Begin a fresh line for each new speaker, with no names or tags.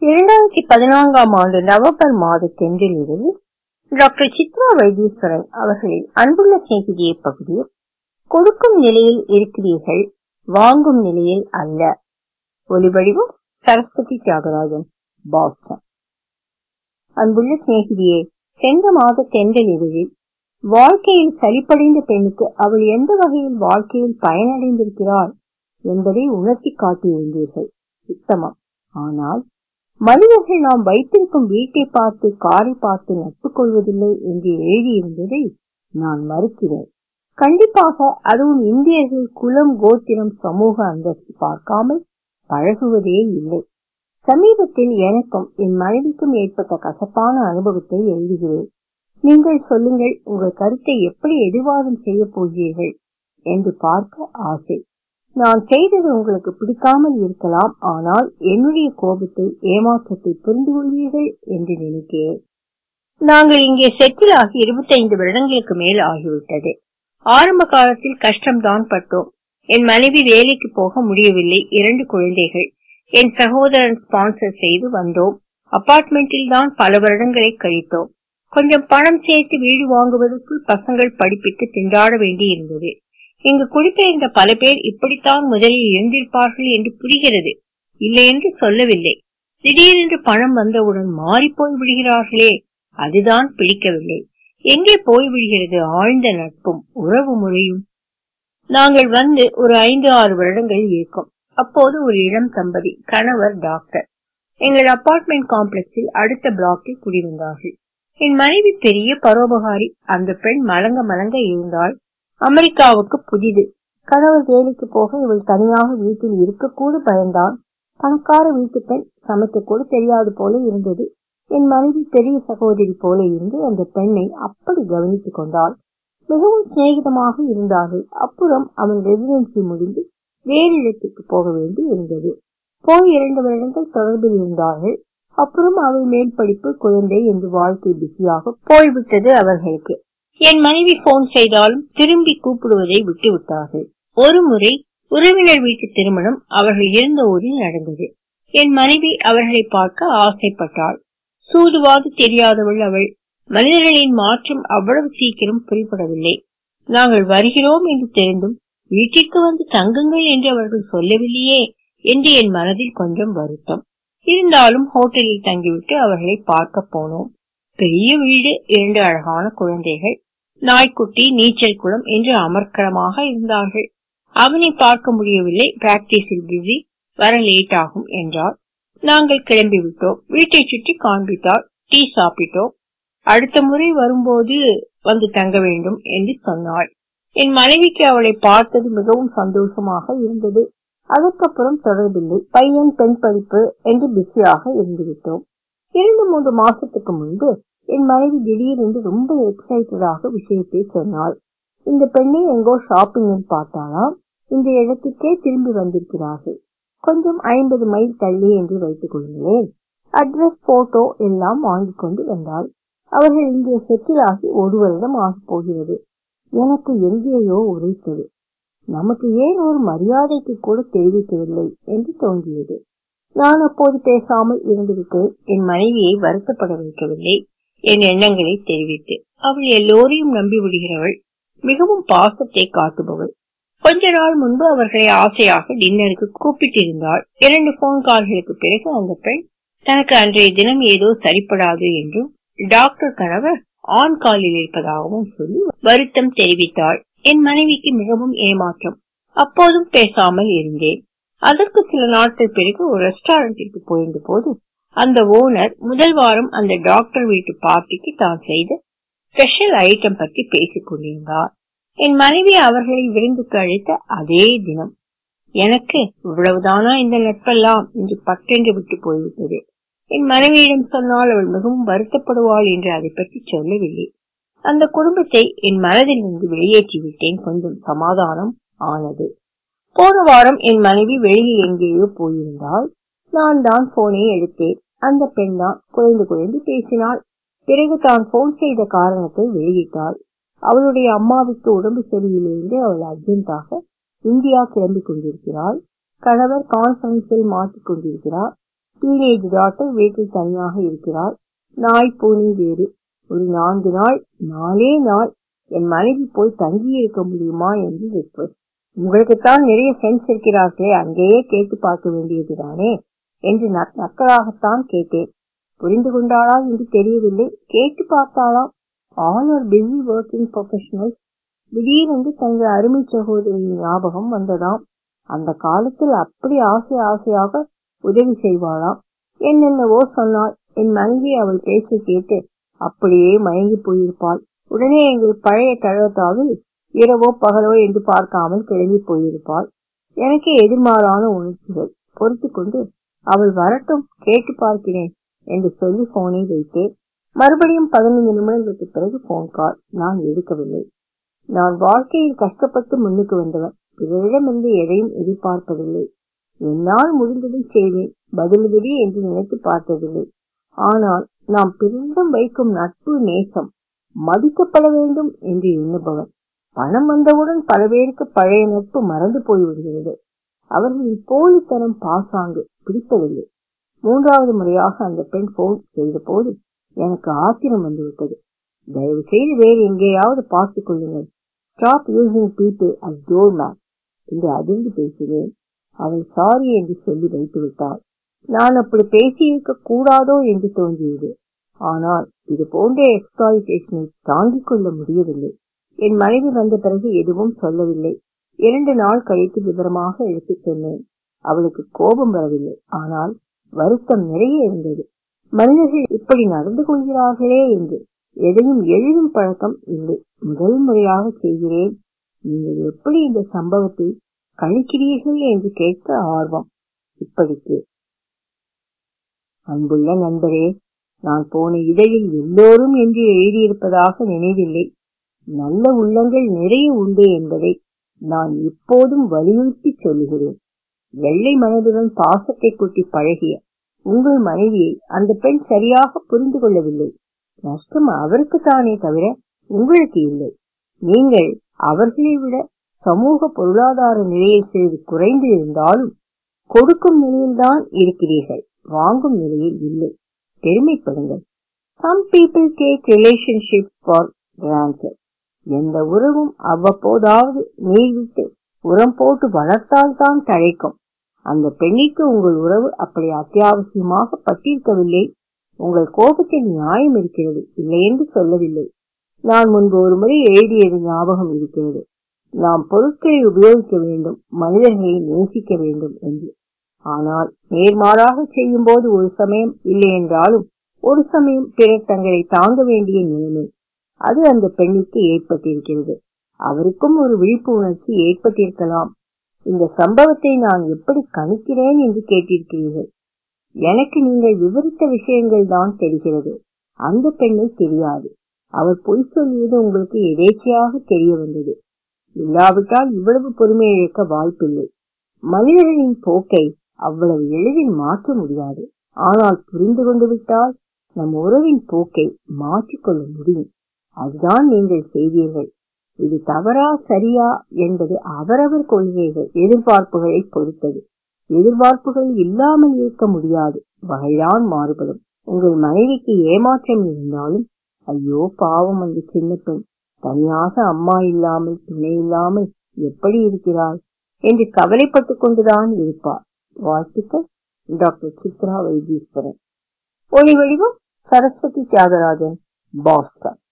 இரண்டாயிரத்தி பதினான்காம் ஆண்டு நவம்பர் மாத தென்றலில் டாக்டர் சித்ரா வைத்தீஸ்வரன் அவர்களின் அன்புள்ள சிநேகிதியை பகுதியில் கொடுக்கும் நிலையில் இருக்கிறீர்கள் வாங்கும் நிலையில் அல்ல ஒலிவடிவம் சரஸ்வதி தியாகராஜன் பாஸ்டன் அன்புள்ள சிநேகிதியே சென்ற மாத தென்றலில் வாழ்க்கையில் சலிப்படைந்த பெண்ணுக்கு அவள் எந்த வகையில் வாழ்க்கையில் பயனடைந்திருக்கிறாள் என்பதை உணர்த்தி காட்டியிருந்தீர்கள் உத்தமம் ஆனால் மனிதர்கள் நாம் வைத்திருக்கும் வீட்டை பார்த்து காரை பார்த்து நட்பு கொள்வதில்லை என்று எழுதியிருந்ததை நான் மறுக்கிறேன் கண்டிப்பாக அதுவும் இந்தியர்கள் குலம் கோத்திரம் சமூக அந்தஸ்து பார்க்காமல் பழகுவதே இல்லை சமீபத்தில் எனக்கும் என் மனைவிக்கும் ஏற்பட்ட கசப்பான அனுபவத்தை எழுதுகிறேன் நீங்கள் சொல்லுங்கள் உங்கள் கருத்தை எப்படி எதிர்வாதம் செய்ய போகிறீர்கள் என்று பார்க்க ஆசை நான் செய்தது உங்களுக்கு பிடிக்காமல் இருக்கலாம் ஆனால் என்னுடைய கோபத்தை ஏமாற்றத்தை புரிந்து கொள்வீர்கள் என்று நினைக்கிறேன் நாங்கள் இங்கே செட்டில் ஆகி இருபத்தைந்து வருடங்களுக்கு மேல் ஆகிவிட்டது ஆரம்ப காலத்தில் கஷ்டம்தான் பட்டோம் என் மனைவி வேலைக்கு போக முடியவில்லை இரண்டு குழந்தைகள் என் சகோதரன் ஸ்பான்சர் செய்து வந்தோம் அபார்ட்மெண்டில் தான் பல வருடங்களை கழித்தோம் கொஞ்சம் பணம் சேர்த்து வீடு வாங்குவதற்குள் பசங்கள் படிப்பித்து திண்டாட வேண்டி இருந்தது இங்கு குடிபெயர்ந்த பல பேர் இப்படித்தான் முதலில் இருந்திருப்பார்கள் என்று புரிகிறது இல்லை என்று சொல்லவில்லை திடீரென்று பணம் வந்தவுடன் மாறி போய் விடுகிறார்களே அதுதான் பிடிக்கவில்லை எங்கே போய் விடுகிறது ஆழ்ந்த நட்பும் உறவு முறையும் நாங்கள் வந்து ஒரு ஐந்து ஆறு வருடங்கள் இருக்கும் அப்போது ஒரு இளம் தம்பதி கணவர் டாக்டர் எங்கள் அபார்ட்மெண்ட் காம்ப்ளெக்ஸில் அடுத்த பிளாக்கில் குடிவந்தார்கள் என் மனைவி பெரிய பரோபகாரி அந்த பெண் மலங்க மலங்க இருந்தால் அமெரிக்காவுக்கு புதிது கணவர் வேலைக்கு போக இவள் தனியாக வீட்டில் இருக்கக்கூட பயந்தான் பணக்கார வீட்டு பெண் சமைக்க கூட தெரியாது போல இருந்தது என் மனைவி பெரிய சகோதரி போல இருந்து அந்த பெண்ணை அப்படி கவனித்துக் கொண்டாள் மிகவும் சிநேகிதமாக இருந்தார்கள் அப்புறம் அவன் ரெசிடென்சி முடிந்து வேறு இடத்துக்கு போக வேண்டி இருந்தது போய் இரண்டு வருடங்கள் தொடர்பில் இருந்தார்கள் அப்புறம் அவள் மேல் படிப்பு குழந்தை என்று வாழ்க்கை பிஸியாக போய்விட்டது அவர்களுக்கு என் மனைவி போன் செய்தாலும் திரும்பி கூப்பிடுவதை விட்டு விட்டார்கள் ஒரு முறை உறவினர் வீட்டு திருமணம் அவர்கள் இருந்த ஊரில் நடந்தது என் மனைவி அவர்களை பார்க்க ஆசைப்பட்டாள் சூதுவாது தெரியாதவள் அவள் மனிதர்களின் மாற்றம் அவ்வளவு சீக்கிரம் புரிபடவில்லை நாங்கள் வருகிறோம் என்று தெரிந்தும் வீட்டிற்கு வந்து தங்குங்கள் என்று அவர்கள் சொல்லவில்லையே என்று என் மனதில் கொஞ்சம் வருத்தம் இருந்தாலும் ஹோட்டலில் தங்கிவிட்டு அவர்களை பார்க்க போனோம் பெரிய வீடு இரண்டு அழகான குழந்தைகள் நாய்க்குட்டி நீச்சல் குளம் என்று அமர்க்கலமாக இருந்தார்கள் அவனை பார்க்க முடியவில்லை பிராக்டிஸில் பிஸி வர லேட் ஆகும் என்றார் நாங்கள் கிளம்பி விட்டோம் வீட்டை சுற்றி காண்பித்தார் டீ சாப்பிட்டோம் அடுத்த முறை வரும்போது வந்து தங்க வேண்டும் என்று சொன்னாள் என் மனைவிக்கு அவளை பார்த்தது மிகவும் சந்தோஷமாக இருந்தது அதற்கப்புறம் தொடர்பில்லை பையன் பெண் படிப்பு என்று பிஸியாக இருந்துவிட்டோம் இரண்டு மூன்று மாசத்துக்கு முன்பு என் மனைவி திடீரென்று ரொம்ப எக்ஸைட்டடாக விஷயத்தை சொன்னாள் இந்த பெண்ணை எங்கோ ஷாப்பிங்கில் பார்த்தாலாம் இந்த இடத்துக்கே திரும்பி வந்திருக்கிறார்கள் கொஞ்சம் ஐம்பது மைல் தள்ளி என்று வைத்துக் கொள்கிறேன் அட்ரஸ் போட்டோ எல்லாம் வாங்கி கொண்டு வந்தாள் அவர்கள் இங்கே செட்டில் ஆகி ஒரு வருடம் ஆக போகிறது எனக்கு எங்கேயோ உரைத்தது நமக்கு ஏன் ஒரு மரியாதைக்கு கூட தெரிவிக்கவில்லை என்று தோன்றியது நான் அப்போது பேசாமல் இருந்துவிட்டேன் என் மனைவியை வருத்தப்பட வைக்கவில்லை என் எண்ணங்களை தெரிவித்து அவள் எல்லோரையும் நம்பி விடுகிறவள் மிகவும் பாசத்தை காட்டுபவள் கொஞ்ச நாள் முன்பு அவர்களை ஆசையாக டின்னருக்கு கூப்பிட்டிருந்தாள் இரண்டு போன் கால்களுக்கு பிறகு அந்த பெண் தனக்கு அன்றைய தினம் ஏதோ சரிப்படாது என்றும் டாக்டர் கணவர் ஆண் காலில் இருப்பதாகவும் சொல்லி வருத்தம் தெரிவித்தாள் என் மனைவிக்கு மிகவும் ஏமாற்றம் அப்போதும் பேசாமல் இருந்தேன் அதற்கு சில நாட்கள் பிறகு ஒரு ரெஸ்டாரண்டிற்கு போயிருந்த போது அந்த ஓனர் முதல் வாரம் அந்த டாக்டர் வீட்டு பார்ட்டிக்கு தான் செய்த ஸ்பெஷல் ஐட்டம் பற்றி பேசிக் கொண்டிருந்தார் என் மனைவி அவர்களை விருந்துக்கு அழைத்த அதே தினம் எனக்கு இவ்வளவுதானா இந்த நட்பெல்லாம் என்று பட்டென்று விட்டு போய்விட்டது என் மனைவியிடம் சொன்னால் அவள் மிகவும் வருத்தப்படுவாள் என்று அதை பற்றி சொல்லவில்லை அந்த குடும்பத்தை என் மனதில் இருந்து வெளியேற்றி விட்டேன் கொஞ்சம் சமாதானம் ஆனது போன வாரம் என் மனைவி வெளியில் எங்கேயோ போயிருந்தால் நான் தான் போனை எடுத்தேன் அந்த பெண் தான் குறைந்து குறைந்து பேசினாள் பிறகு தான் போன் செய்த காரணத்தை வெளியிட்டாள் அவளுடைய அம்மாவுக்கு உடம்பு சரியிலிருந்து அவள் அர்ஜென்ட்டாக இந்தியா கிளம்பி கொண்டிருக்கிறாள் கணவர் கான்ஃபரன்ஸில் மாட்டிக் கொண்டிருக்கிறார் டீனேஜ் டாட்டர் வீட்டில் தனியாக இருக்கிறாள் நாய் பூனி வேறு ஒரு நான்கு நாள் நாலே நாள் என் மனைவி போய் தங்கி இருக்க முடியுமா என்று ரிக்வஸ்ட் உங்களுக்குத்தான் நிறைய ஃப்ரெண்ட்ஸ் இருக்கிறார்களே அங்கேயே கேட்டு பார்க்க வேண்டியதுதானே என்று நக்கலாகத்தான் கேட்டேன் புரிந்து கொண்டாளா என்று தெரியவில்லை கேட்டு பார்த்தாலாம் all are busy working professional திடீரென்று தங்கள் அருமை சகோதரியின் ஞாபகம் வந்ததாம் அந்த காலத்தில் அப்படி ஆசை ஆசையாக உதவி செய்வாளாம் என்னென்னவோ சொன்னாள் என் மனைவி அவள் பேச்ச கேட்டு அப்படியே மயங்கி போயிருப்பாள் உடனே எங்கள் பழைய கழகத்தாவில் இரவோ பகலோ என்று பார்க்காமல் கிளம்பி போயிருப்பாள் எனக்கு எதிர்மாறான உணர்ச்சிகள் பொறுத்து கொண்டு அவள் வரட்டும் கேட்டு பார்க்கிறேன் என்று சொல்லி போனை வைத்தேன் மறுபடியும் பதினைந்து நிமிடங்களுக்கு பிறகு போன் கால் நான் எடுக்கவில்லை நான் வாழ்க்கையில் கஷ்டப்பட்டு முன்னுக்கு வந்தவன் பிறரிடமிருந்து எதையும் எதிர்பார்ப்பதில்லை என்னால் முடிந்ததை செய்வேன் பதிலுதவி என்று நினைத்து பார்த்ததில்லை ஆனால் நாம் பிறரிடம் வைக்கும் நட்பு நேசம் மதிக்கப்பட வேண்டும் என்று எண்ணுபவன் பணம் வந்தவுடன் பல பேருக்கு பழைய நட்பு மறந்து போய்விடுகிறது அவர்களின் போலித்தனம் பாசாங்கு பிடிப்பதில்லை மூன்றாவது முறையாக அந்த பெண் போன் செய்த போது எனக்கு ஆத்திரம் வந்துவிட்டது தயவு செய்து வேறு எங்கேயாவது பார்த்துக் கொள்ளுங்கள் stop using people as door man என்று அதிர்ந்து பேசினேன் அவள் சாரி என்று சொல்லி வைத்து விட்டாள் நான் அப்படி பேசியிருக்க கூடாதோ என்று தோன்றியது ஆனால் இது போன்ற எக்ஸ்பிளாய்டேஷனை தாங்கிக் கொள்ள முடியவில்லை என் மனைவி வந்த பிறகு எதுவும் சொல்லவில்லை இரண்டு நாள் கழித்து விவரமாக எடுத்துச் சொன்னேன் அவளுக்கு கோபம் வரவில்லை ஆனால் வருத்தம் நிறைய இருந்தது மனிதர்கள் இப்படி நடந்து கொள்கிறார்களே என்று எதையும் எழுதும் பழக்கம் இல்லை முதல் முறையாக செய்கிறேன் நீங்கள் எப்படி இந்த சம்பவத்தை கழிக்கிறீர்கள் என்று கேட்க ஆர்வம் இப்படிக்கு அன்புள்ள நண்பரே நான் போன இதழில் எல்லோரும் என்று எழுதியிருப்பதாக நினைவில்லை நல்ல உள்ளங்கள் நிறைய உண்டு என்பதை நான் இப்போதும் வலியுறுத்தி சொல்லுகிறேன் வெள்ளை மனதுடன் பாசத்தை கொட்டி பழகிய உங்கள் மனைவியை அந்த பெண் சரியாக புரிந்து கொள்ளவில்லை நஷ்டம் அவருக்கு தானே தவிர உங்களுக்கு இல்லை நீங்கள் அவர்களை விட சமூக பொருளாதார நிலையில் சிறிது குறைந்து இருந்தாலும் கொடுக்கும் நிலையில்தான் இருக்கிறீர்கள் வாங்கும் நிலையில் இல்லை பெருமைப்படுங்கள் some people take relationship for granted எந்த உறவும் அவ்வப்போதாவது நீர் விட்டு உரம் போட்டு வளர்த்தால்தான் தழைக்கும் அந்த பெண்ணிற்கு உங்கள் உறவு அப்படி அத்தியாவசியமாக பட்டிருக்கவில்லை உங்கள் கோபத்தில் நியாயம் இருக்கிறது இல்லை என்று சொல்லவில்லை நான் முன்பு ஒரு முறை எழுதியது ஞாபகம் இருக்கிறது நாம் பொருட்களை உபயோகிக்க வேண்டும் மனிதர்களை நேசிக்க வேண்டும் என்று ஆனால் நேர்மாறாக செய்யும் போது ஒரு சமயம் இல்லை என்றாலும் ஒரு சமயம் பிறர் தங்களை தாங்க வேண்டிய நிலைமை அது அந்த பெண்ணுக்கு ஏற்பட்டிருக்கிறது அவருக்கும் ஒரு விழிப்பு உணர்ச்சி ஏற்பட்டிருக்கலாம் இந்த சம்பவத்தை நான் எப்படி கணிக்கிறேன் என்று கேட்டிருக்கிறீர்கள் எனக்கு நீங்கள் விவரித்த விஷயங்கள் தான் தெரிகிறது அந்த பெண்ணை தெரியாது அவர் பொய் சொல்லியது உங்களுக்கு எதேச்சையாக தெரிய வந்தது இல்லாவிட்டால் இவ்வளவு பொறுமை இழக்க வாய்ப்பில்லை மனிதர்களின் போக்கை அவ்வளவு எளிதில் மாற்ற முடியாது ஆனால் புரிந்து கொண்டு விட்டால் நம் உறவின் போக்கை மாற்றிக்கொள்ள முடியும் அதுதான் நீங்கள் செய்தீர்கள் இது தவறா சரியா என்பது அவரவர் கொள்கைகள் எதிர்பார்ப்புகளை பொறுத்தது எதிர்பார்ப்புகள் இல்லாமல் இருக்க முடியாது வகைதான் மாறுபடும் உங்கள் மனைவிக்கு ஏமாற்றம் இருந்தாலும் ஐயோ பாவம் அந்த சின்ன பெண் தனியாக அம்மா இல்லாமல் துணை இல்லாமல் எப்படி இருக்கிறாள் என்று கவலைப்பட்டுக் கொண்டுதான் இருப்பார் வாழ்த்துக்கள் டாக்டர் சித்ரா வைத்தீஸ்வரன் ஒளி வடிவம் சரஸ்வதி தியாகராஜன் பாஸ்கர்